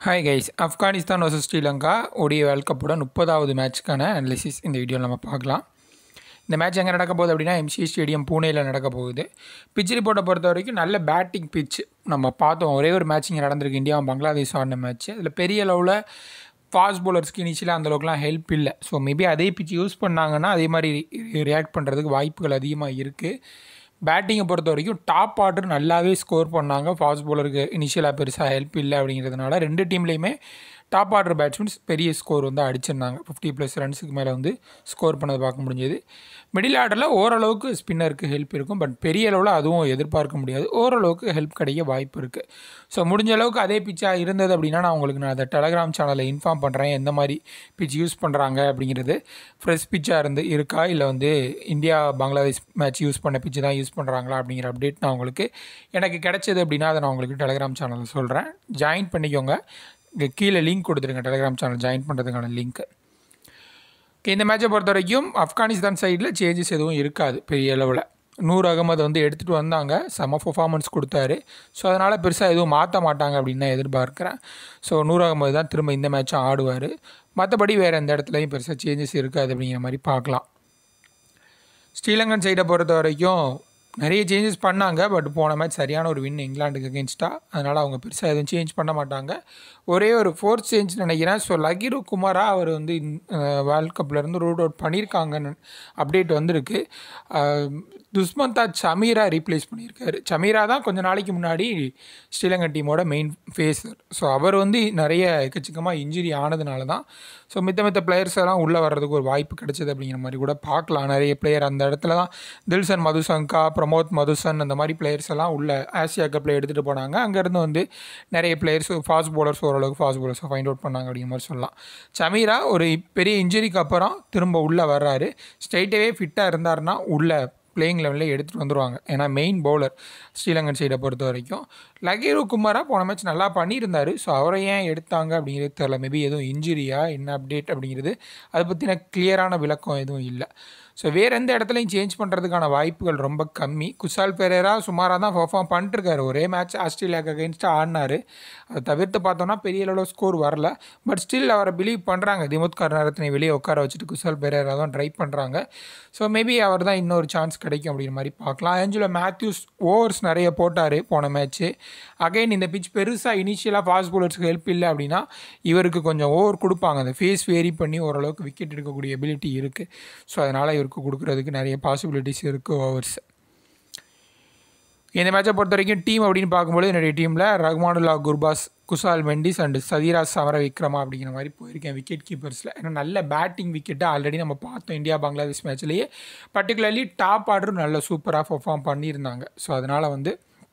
hi guys Afghanistan versus Sri Lanka ஒடிய world கப்போட முப்பதாவது மேட்ச்க்கான அனலிசிஸ் இந்த வீடியோவில் நம்ம பார்க்கலாம் இந்த மேட்ச் எங்கே நடக்க போகுது அப்படின்னா எம்சி ஸ்டேடியம் பூனேயில் நடக்க போகுது பிச் ரிப்போர்ட்டை பொறுத்த வரைக்கும் நல்ல பேட்டிங் பிச் நம்ம பார்த்தோம் ஒரே ஒரு மேட்ச் இங்கே நடந்திருக்கு இந்தியா பங்களாதேஷ் ஆடின மேட்ச் அதில் பெரிய அளவில் ஃபாஸ்ட் பவுலர்ஸ்க்கு இனிஷியலாக அந்தளவுக்குலாம் ஹெல்ப் இல்லை ஸோ மேபி அதே பிச் யூஸ் பண்ணாங்கன்னா அதே மாதிரி ரியாக்ட் பண்ணுறதுக்கு வாய்ப்புகள் அதிகமாக இருக்குது பேட்டிங்கை பொறுத்த வரைக்கும் டாப் ஆர்டர் நல்லாவே ஸ்கோர் பண்ணாங்க ஃபாஸ்ட் பவுலருக்கு இனிஷியலாக பெருசாக ஹெல்ப் இல்லை அப்படிங்கிறதுனால ரெண்டு டீம்லேயுமே டாப் ஆர்டர் பேட்ஸ்மேன்ஸ் பெரிய ஸ்கோர் வந்து அடிச்சிருந்தாங்க ஃபிஃப்டி ப்ளஸ் ரன்ஸுக்கு மேலே வந்து ஸ்கோர் பண்ணது பார்க்க முடிஞ்சது மிடில் ஆர்டரில் ஓரளவுக்கு ஸ்பின்னருக்கு ஹெல்ப் இருக்கும் பட் பெரிய அளவில் அதுவும் எதிர்பார்க்க முடியாது ஓரளவுக்கு ஹெல்ப் கிடைக்க வாய்ப்பு இருக்குது ஸோ முடிஞ்ச அளவுக்கு அதே பிச்சாக இருந்தது அப்படின்னா நான் உங்களுக்கு நான் அதை டெலகிராம் சேனலில் இன்ஃபார்ம் பண்ணுறேன் எந்த மாதிரி பிச் யூஸ் பண்ணுறாங்க அப்படிங்கிறது ஃப்ரெஷ் பிச்சாக இருந்து இருக்கா இல்லை வந்து இந்தியா பங்களாதேஷ் மேட்ச் யூஸ் பண்ண பிச்சு தான் யூஸ் பண்ணுறாங்களா அப்படிங்கிற அப்டேட் நான் உங்களுக்கு எனக்கு கிடைச்சது அப்படின்னா அதை நான் உங்களுக்கு டெலகிராம் சேனலில் சொல்கிறேன் ஜாயின் பண்ணிக்கோங்க இங்கே கீழே லிங்க் கொடுத்துருங்க டெலகிராம் சேனல் ஜாயின் பண்ணுறதுக்கான லிங்க்கு இந்த மேட்சை பொறுத்த வரைக்கும் ஆப்கானிஸ்தான் சைடில் சேஞ்சஸ் எதுவும் இருக்காது பெரிய அளவில் நூர் அகமது வந்து எடுத்துகிட்டு வந்தாங்க செம பர்ஃபார்மன்ஸ் கொடுத்தாரு ஸோ அதனால் பெருசாக எதுவும் மாற்ற மாட்டாங்க அப்படின்னு நான் எதிர்பார்க்குறேன் ஸோ நூர் அகமது தான் திரும்ப இந்த மேட்சும் ஆடுவார் மற்றபடி வேறு எந்த இடத்துலையும் பெருசாக சேஞ்சஸ் இருக்காது அப்படிங்கிற மாதிரி பார்க்கலாம் ஸ்ரீலங்கன் சைடை பொறுத்த வரைக்கும் நிறைய சேஞ்சஸ் பண்ணாங்க பட் போன மேட்ச் சரியான ஒரு வின் இங்கிலாந்துக்கு அகேன்ஸ்டாக அதனால் அவங்க பெருசாக எதுவும் சேஞ்ச் பண்ண மாட்டாங்க ஒரே ஒரு ஃபோர்த் சேஞ்ச் நினைக்கிறேன் ஸோ லகிரு குமாரா அவர் வந்து வேர்ல்ட் கப்லேருந்து ரூட் அவுட் பண்ணியிருக்காங்கன்னு அப்டேட் வந்திருக்கு துஷ்மந்தா சமீரா ரீப்ளேஸ் பண்ணியிருக்காரு சமீரா தான் கொஞ்ச நாளைக்கு முன்னாடி ஸ்ரீலங்கன் டீமோட மெயின் ஃபேஸர் ஸோ அவர் வந்து நிறைய எக்கச்சக்கமாக இன்ஜுரி ஆனதுனால தான் ஸோ மித்த மித்த பிளேயர்ஸ் எல்லாம் உள்ளே வர்றதுக்கு ஒரு வாய்ப்பு கிடைச்சது அப்படிங்கிற மாதிரி கூட பார்க்கலாம் நிறைய பிளேயர் அந்த இடத்துல தான் தில்சன் மதுசங்கா பிரமோத் மதுசன் அந்த மாதிரி பிளேயர்ஸ் எல்லாம் உள்ள ஆசியா கப்பில் எடுத்துகிட்டு போனாங்க அங்கேருந்து வந்து நிறைய பிளேயர்ஸ் ஃபாஸ்ட் பவுலர்ஸ் ஓரளவுக்கு ஃபாஸ்ட் பவுலர்ஸை ஃபைண்ட் அவுட் பண்ணாங்க அப்படிங்கிற மாதிரி சொல்லலாம் சமீரா ஒரு பெரிய இன்ஜுரிக்கு அப்புறம் திரும்ப உள்ளே வர்றாரு ஸ்ட்ரைட்டாகவே ஃபிட்டாக இருந்தாருன்னா உள்ளே பிளேயிங் லெவலில் எடுத்துகிட்டு வந்துடுவாங்க ஏன்னா மெயின் பவுலர் ஸ்ரீலங்கன் சைடை பொறுத்த வரைக்கும் லகீரு குமாரா போன மேட்ச் நல்லா பண்ணியிருந்தார் ஸோ அவரை ஏன் எடுத்தாங்க அப்படிங்கிறது தெரில மேபி எதுவும் இன்ஜுரியா என்ன அப்டேட் அப்படிங்கிறது அதை பற்றின கிளியரான விளக்கம் எதுவும் இல்லை ஸோ வேறு எந்த இடத்துலையும் சேஞ்ச் பண்ணுறதுக்கான வாய்ப்புகள் ரொம்ப கம்மி குசால் பெரேரா சுமாராக தான் பர்ஃபார்ம் பண்ணிட்டுருக்காரு ஒரே மேட்ச் ஆஸ்திரேலியாவுக்கு அகேன்ஸ்டாக ஆடினார் அதை தவிர்த்து பார்த்தோன்னா பெரிய அளவு ஸ்கோர் வரல பட் ஸ்டில் அவரை பிலீவ் பண்ணுறாங்க திமுத் கருணாரத்தினை வெளியே உட்கார வச்சுட்டு குசால் பெரேரா தான் ட்ரை பண்ணுறாங்க ஸோ மேபி அவர் தான் இன்னொரு சான்ஸ் கிடைக்கும் அப்படிங்கிற மாதிரி பார்க்கலாம் ஏஞ்சலோ மேத்யூஸ் ஓவர்ஸ் நிறைய போட்டார் போன மேட்ச்சு அகைன் இந்த பிச் பெருசாக இனிஷியலாக ஃபாஸ்ட் பவுலர்ஸ்க்கு ஹெல்ப் இல்லை அப்படின்னா இவருக்கு கொஞ்சம் ஓவர் கொடுப்பாங்க அந்த ஃபேஸ் வேரி பண்ணி ஓரளவுக்கு விக்கெட் எடுக்கக்கூடிய எபிலிட்டி இருக்குது ஸோ அதனால் இவருக்கு கொடுக்குறதுக்கு நிறைய பாசிபிலிட்டிஸ் இருக்குது ஓவர்ஸ் இந்த மேட்சை பொறுத்த வரைக்கும் டீம் அப்படின்னு பார்க்கும்போது என்னுடைய டீமில் ரஹ்மானுல்லா குர்பாஸ் குசால் மெண்டிஸ் அண்டு சதிராஜ் சமர விக்ரமா அப்படிங்கிற மாதிரி போயிருக்கேன் விக்கெட் கீப்பர்ஸில் ஏன்னா நல்ல பேட்டிங் விக்கெட்டை ஆல்ரெடி நம்ம பார்த்தோம் இந்தியா பங்களாதேஷ் மேட்ச்லேயே பர்டிகுலர்லி டாப் ஆர்டர் நல்ல சூப்பராக பர்ஃபார்ம் பண்ணியிருந்தாங்க ஸோ அதனால் வந்து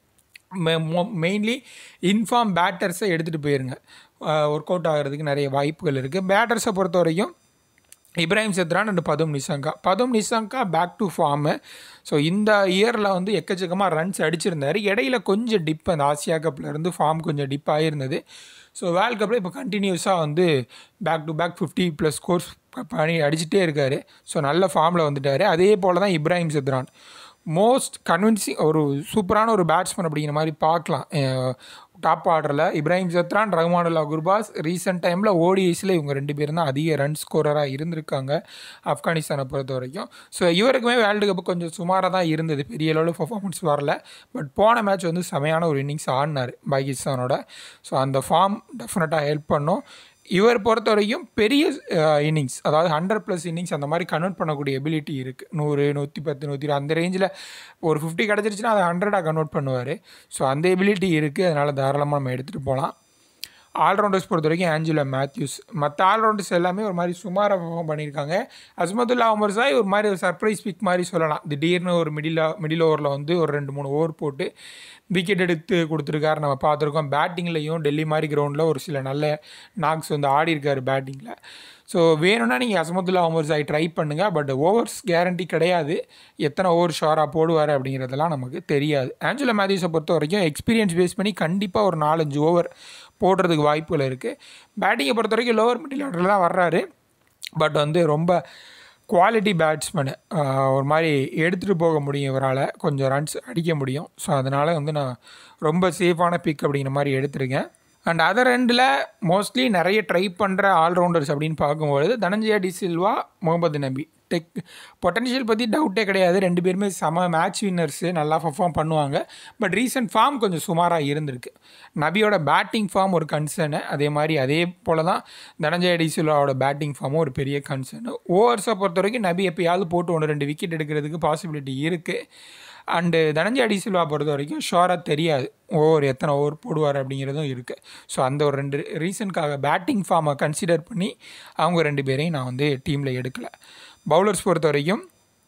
மெயின்லி இன்ஃபார்ம் பேட்டர்ஸை எடுத்துகிட்டு போயிருங்க ஒர்க் அவுட் ஆகிறதுக்கு நிறைய வாய்ப்புகள் இருக்குது பேட்டர்ஸை பொறுத்த வரைக்கும் Ibrahim Zadran and Pathum Nissanka Pathum Nissanka back to form so இந்த இயரில் வந்து எக்கச்சக்கமாக ரன்ஸ் அடிச்சிருந்தார் இடையில கொஞ்சம் டிப் அந்த ஆசியா கப்லேருந்து ஃபார்ம் கொஞ்சம் டிப் ஆகிருந்தது ஸோ வேர்ல்ட் கப்பில் இப்போ கண்டினியூஸாக வந்து back to back fifty plus scores பண்ணி அடிச்சுட்டே இருக்கார் ஸோ நல்ல ஃபார்மில் வந்துட்டார் அதே போல் தான் இப்ராஹிம் சத்ரான் மோஸ்ட் கன்வின்சிங் ஒரு சூப்பரான ஒரு பேட்ஸ்மேன் அப்படிங்கிற மாதிரி பார்க்கலாம் டாப் ஆர்டரில் இப்ராஹிம் சத்ரான் ரஹ்மானுல்லா குர்பாஸ் ரீசெண்ட் டைமில் ஓடிஐஸில் இவங்க ரெண்டு பேரும் தான் அதிக ரன் ஸ்கோரராக இருந்திருக்காங்க ஆப்கானிஸ்தானை பொறுத்த வரைக்கும் ஸோ இவருக்குமே வேர்ல்டு கப் கொஞ்சம் சுமாராக தான் இருந்தது பெரிய அளவில் பர்ஃபார்மன்ஸ் வரல பட் போன மேட்ச் வந்து செமையான ஒரு இன்னிங்ஸ் ஆடினார் பாகிஸ்தானோட ஸோ அந்த ஃபார்ம் டெஃபினட்டாக ஹெல்ப் பண்ணும் இவர் பொறுத்த வரைக்கும் பெரிய இன்னிங்ஸ் அதாவது ஹண்ட்ரட் ப்ளஸ் இன்னிங்ஸ் அந்த மாதிரி கன்வெர்ட் பண்ணக்கூடிய எபிலிட்டி இருக்குது நூறு நூற்றி பத்து நூற்றி அந்த ரேஞ்சில் ஒரு ஃபிஃப்டி கிடச்சிருச்சுன்னா அதை ஹண்ட்ரடாக கன்வெர்ட் பண்ணுவார் ஸோ அந்த எபிலிட்டி இருக்குது அதனால் தாராளமாக நம்ம எடுத்துகிட்டு போகலாம் ஆல்ரவுண்டர்ஸ் பொறுத்த வரைக்கும் ஆஞ்சலோ மேத்யூஸ் மற்ற ஆல்ரவுண்டர்ஸ் எல்லாமே ஒரு மாதிரி சுமாராக பர்ஃபார்ம் பண்ணியிருக்காங்க அஸ்மதுல்லா உமர்சாய் ஒரு மாதிரி ஒரு சர்ப்ரைஸ் பிக் மாதிரி சொல்லலாம் திடீர்னு ஒரு மிடில் மிடில் ஓவரில் வந்து ஒரு ரெண்டு மூணு ஓவர் போட்டு விக்கெட் எடுத்து கொடுத்துருக்காரு நம்ம பார்த்துருக்கோம் பேட்டிங்லேயும் டெல்லி மாதிரி கிரவுண்டில் ஒரு சில நல்ல நாக்ஸ் வந்து ஆடி இருக்காரு பேட்டிங்கில் ஸோ வேணும்னா நீங்கள் அசமதுல்லா உமர்சாய் ட்ரை பண்ணுங்கள் பட் ஓவர்ஸ் கேரண்டி கிடையாது எத்தனை ஓவர் ஷாராக போடுவார் அப்படிங்கிறதெல்லாம் நமக்கு தெரியாது ஆஞ்சலோ மேத்யூஸை பொறுத்த வரைக்கும் எக்ஸ்பீரியன்ஸ் பேஸ் பண்ணி கண்டிப்பாக ஒரு நாலஞ்சு ஓவர் போடுறதுக்கு வாய்ப்புகள் இருக்குது பேட்டிங்கை பொறுத்த வரைக்கும் லோவர் மிடில் ஆர்டரில் தான் வர்றாரு பட் வந்து ரொம்ப குவாலிட்டி பேட்ஸ்மேனு ஒரு மாதிரி எடுத்துகிட்டு போக முடியும் இவரால் கொஞ்சம் ரன்ஸ் அடிக்க முடியும் ஸோ அதனால் வந்து நான் ரொம்ப சேஃபான பிக் அப்படிங்கிற மாதிரி எடுத்திருக்கேன் அண்ட் அதர் ரெண்டில் மோஸ்ட்லி நிறைய ட்ரை பண்ணுற ஆல்ரவுண்டர்ஸ் அப்படின்னு பார்க்கும்பொழுது தனஞ்சயா டி சில்வா முகமது நபி டெக் பொட்டன்ஷியல் பற்றி டவுட்டே கிடையாது ரெண்டு பேருமே செம மேட்ச் வின்னர்ஸு நல்லா பர்ஃபார்ம் பண்ணுவாங்க பட் ரீசெண்ட் ஃபார்ம் கொஞ்சம் சுமாராக இருந்திருக்கு நபியோட பேட்டிங் ஃபார்ம் ஒரு கன்சர்னு அதே மாதிரி அதே போல் தான் தனஞ்சய டி சில்வாவோட பேட்டிங் ஃபார்மும் ஒரு பெரிய கன்சர்னு ஓவர்ஸை பொறுத்த வரைக்கும் நபி எப்பயாவது போட்டு ஒன்று ரெண்டு விக்கெட் எடுக்கிறதுக்கு பாசிபிலிட்டி இருக்குது அண்டு தனஞ்சய டி சில்வா பொறுத்த வரைக்கும் ஷோராக தெரியாது ஓவர் எத்தனை ஓவர் போடுவார் அப்படிங்கிறதும் இருக்குது ஸோ அந்த ஒரு ரெண்டு ரீசனுக்காக பேட்டிங் ஃபார்மை கன்சிடர் பண்ணி அவங்க ரெண்டு பேரையும் நான் வந்து டீமில் எடுக்கலை பவுலர்ஸ் பொறுத்த வரைக்கும்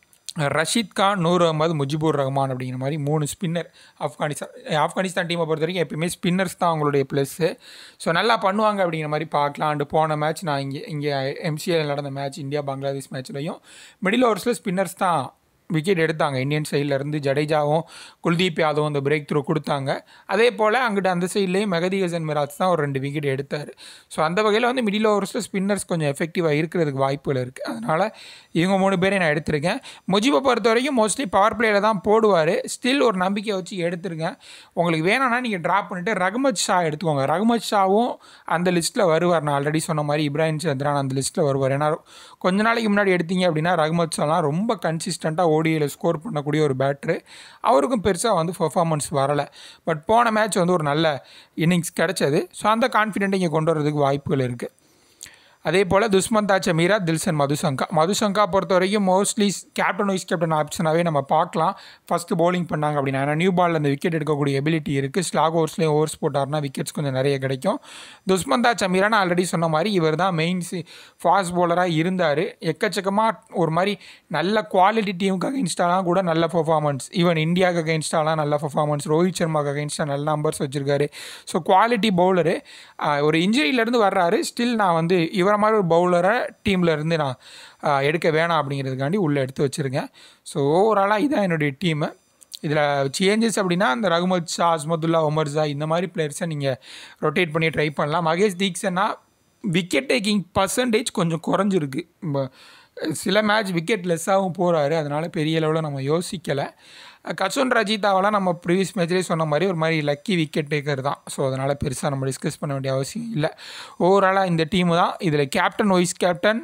ரஷீத் கான் நூர் அகமது முஜிபுர் ரஹ்மான் அப்படிங்கிற மாதிரி மூணு ஸ்பின்னர் ஆப்கானிஸ்தான் ஆப்கானிஸ்தான் டீமை பொறுத்த வரைக்கும் எப்பயுமே ஸ்பின்னர்ஸ் தான் அவங்களுடைய ப்ளஸ்ஸு ஸோ நல்லா பண்ணுவாங்க அப்படிங்கிற மாதிரி பார்க்கலாம் அண்டு போன மேட்ச் நான் இங்கே இங்கே எம்சிஏல நடந்த மேட்ச் இந்தியா பங்களாதேஷ் மேட்ச்லையும் மிடில் ஓவர்ஸில் ஸ்பின்னர்ஸ் தான் விக்கெட் எடுத்தாங்க இந்தியன் சைட்லேருந்து ஜடேஜாவும் குல்தீப் யாதவும் இந்த பிரேக் த்ரூ கொடுத்தாங்க அதே போல் அங்கிட்ட அந்த சைட்லேயும் மெகதி ஹசன் மிராஜ் தான் ஒரு ரெண்டு விக்கெட் எடுத்தார் ஸோ அந்த வகையில் வந்து மிடில் ஓவர்ஸில் ஸ்பின்னர்ஸ் கொஞ்சம் எஃபெக்டிவாக இருக்கிறதுக்கு வாய்ப்புகள் இருக்குது அதனால் இவங்க மூணு பேரையும் நான் எடுத்திருக்கேன் முஜிபை பொறுத்த வரைக்கும் மோஸ்ட்லி பவர் பிளேயில் தான் போடுவார் ஸ்டில் ஒரு நம்பிக்கை வச்சு எடுத்திருக்கேன் உங்களுக்கு வேணும்னா நீங்கள் ட்ராப் பண்ணிவிட்டு ரகுமத் ஷா எடுத்துக்கோங்க ரகுமத் ஷாவும் அந்த லிஸ்ட்டில் வருவார் நான் ஆல்ரெடி சொன்ன மாதிரி இப்ராஹிம் சந்திரான் அந்த லிஸ்ட்டில் வருவார் ஏன்னா கொஞ்ச நாளைக்கு முன்னாடி எடுத்தீங்க அப்படின்னா ரகுமத் ஷாலாம் ரொம்ப கன்சிஸ்டண்ட்டாக ஓடியில் ஸ்கோர் பண்ணக்கூடிய ஒரு பேட்ரு அவருக்கும் பெருசாக வந்து பர்ஃபார்மன்ஸ் வரலை பட் போன மேட்ச் வந்து ஒரு நல்ல இன்னிங்ஸ் கிடச்சது ஸோ அந்த கான்ஃபிடென்ட்டை இங்கே கொண்டு வரதுக்கு வாய்ப்புகள் இருக்குது அதே போல் துஷ்மந்தா சமீரா தில்சன் மதுசங்கா மதுசங்கா பொறுத்த வரைக்கும் மோஸ்ட்லி கேப்டன் வைஸ் கேப்டன் ஆப்ஷனாகவே நம்ம பார்க்கலாம் ஃபஸ்ட்டு bowling பண்ணாங்க அப்படின்னா ஏன்னா நியூ பாலில் அந்த விக்கெட் எடுக்கக்கூடிய எபிலிட்டி இருக்குது ஸ்லாக் ஓவர்ஸ்லேயும் ஓவர்ஸ் போட்டார்னா விக்கெட்ஸ் கொஞ்சம் நிறைய கிடைக்கும் துஷ்மந்தா சமீரா நான் ஆல்ரெடி சொன்ன மாதிரி இவர் தான் மெயின் ஃபாஸ்ட் bowler-ஆ இருந்தார் எக்கச்சக்கமாக ஒரு மாதிரி நல்ல குவாலிட்டி டீமுக்கு அகெயின்ஸ்டாலாம் கூட நல்ல பர்ஃபார்மன்ஸ் ஈவன் இந்தியாவுக்கு அகெயின்ஸ்டாலாம் நல்ல பர்ஃபார்மன்ஸ் ரோஹித் சர்மாவுக்கு அகெயின்ஸ்டாக நல்ல நம்பர்ஸ் வச்சுருக்காரு ஸோ குவாலிட்டி பவுலரு ஒரு இன்ஜுரியிலேருந்து வர்றாரு ஸ்டில் நான் வந்து இவரை மாதிரி ஒரு பவுலரை டீமில் இருந்து நான் ஆஹ், எடுக்க வேணாம் அப்படிங்கிறதுக்காண்டி உள்ளே எடுத்து வச்சுருக்கேன் ஸோ ஓவராலாக இதான் என்னுடைய டீமு இதில் சேஞ்சஸ் அப்படின்னா அந்த ரகுமத் ஷா அஸ்மதுல்லா ஒமர்ஸா இந்த மாதிரி பிளேயர்ஸை நீங்கள் ரொட்டேட் பண்ணி ட்ரை பண்ணலாம் Mahesh Theekshana wicket taking percentage கொஞ்சம் குறைஞ்சிருக்கு ம- சில மேட்ச் விக்கெட் லெஸ்ஸாகவும் போகிறாரு அதனால் பெரிய லெவலில் நம்ம யோசிக்கலை கச்சோன் ரஜிதாவெல்லாம் நம்ம ப்ரீவியஸ் மேட்ச்லேயே சொன்ன மாதிரி ஒரு மாதிரி லக்கி விக்கெட் டேக்கர் தான் ஸோ அதனால் பெருசாக நம்ம டிஸ்கஸ் பண்ண வேண்டிய அவசியம் இல்லை ஓவராலாக இந்த டீமு தான் இதில் கேப்டன் வைஸ் கேப்டன்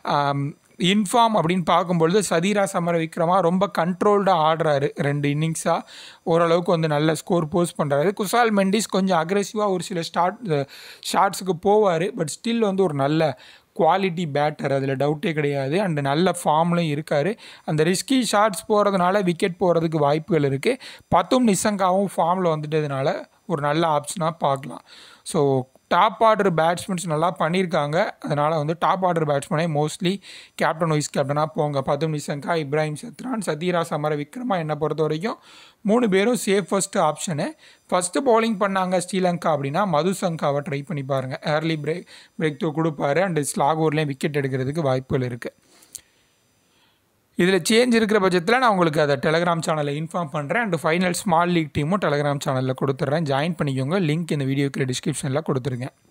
இன்ஃபார்ம் அப்படின்னு பார்க்கும்பொழுது சதீரா சமர விக்ரமா ரொம்ப கண்ட்ரோல்டாக ஆடுறாரு ரெண்டு இன்னிங்ஸாக ஓரளவுக்கு வந்து நல்ல ஸ்கோர் போஸ்ட் பண்ணுறாரு குசால் மெண்டிஸ் கொஞ்சம் அக்ரெசிவாக ஒரு சில ஸ்டார்ட் ஷார்ட்ஸுக்கு போவார் பட் ஸ்டில் வந்து ஒரு நல்ல குவாலிட்டி பேட்டர் அதில் டவுட்டே கிடையாது அண்ட் நல்ல ஃபார்ம்லையும் இருக்கார் அந்த ரிஸ்கி ஷாட்ஸ் போகிறதுனால விக்கெட் போகிறதுக்கு வாய்ப்புகள் இருக்குது பத்தும் நிசங்காவும் ஃபார்மில் வந்துட்டதுனால ஒரு நல்ல ஆப்ஷனாக பார்க்கலாம் ஸோ டாப் ஆர்டர் பேட்ஸ்மென்ஸ் நல்லா பண்ணியிருக்காங்க அதனால் வந்து டாப் ஆர்டர் பேட்ஸ்மனே மோஸ்ட்லி கேப்டன் வைஸ் கேப்டனாக போங்க பத்தும் நிசங்கா இப்ராஹிம் சத்ரான் சதீரா சமர விக்ரமா என்னை பொறுத்த வரைக்கும் மூணு பேரும் சேஃபஸ்ட் ஆப்ஷனு ஃபஸ்ட்டு பவுலிங் பண்ணாங்க ஸ்ரீலங்கா அப்படின்னா மதுசங்காவை ட்ரை பண்ணி பாருங்கள் ஏர்லி பிரேக் பிரேக் த்ரூ கொடுப்பாரு அண்ட் ஸ்லாகூர்லேயும் விக்கெட் எடுக்கிறதுக்கு வாய்ப்புகள் இருக்குது இதில் சேஞ்ச் இருக்கிற பட்சத்தில் நான் உங்களுக்கு அதை டெலகிராம் சேனலில் இன்ஃபார்ம் பண்ணுறேன் அண்ட் ஃபைனல் ஸ்மால் லீக் டீமும் டெலகிராம் சேனலில் கொடுத்துட்றேன் ஜாயின் பண்ணிக்கோங்க லிங்க் இந்த வீடியோக்கு டிஸ்கிரிப்ஷனில் கொடுத்துருங்க